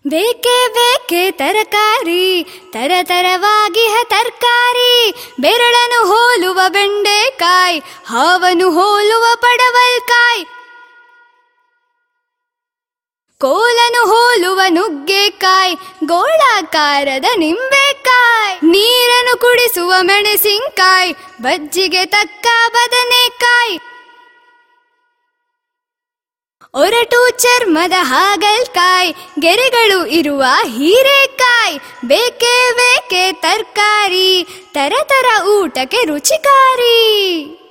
ಬೇಕೇ ಬೇಕೇ ತರಕಾರಿ ತರತರವಾಗಿಹ ತರಕಾರಿ ಬೆರಳನು ಹೋಲುವ ಬೆಂಡೆಕಾಯಿ ಹಾವನು ಹೋಲುವ ಪಡವಲ್ಕಾಯಿ ಕೋಲನು ಹೋಲುವ ನುಗ್ಗೆಕಾಯಿ ಗೋಳಾಕಾರದ ನಿಂಬೆಕಾಯಿ ನೀರನ್ನು ಕುಡಿಸುವ ಮೆಣಸಿನ್ಕಾಯಿ ಬಜ್ಜಿಗೆ ತಕ್ಕ ಬದನೆಕಾಯಿ ಒರಟು ಚರ್ಮದ ಹಾಗಲ್ಕಾಯಿ ಗೆರೆಗಳು ಇರುವ ಹೀರೆಕಾಯಿ ಬೇಕೇ ಬೇಕೇ ತರಕಾರಿ ತರ ತರ ಊಟಕ್ಕೆ ರುಚಿಕಾರಿ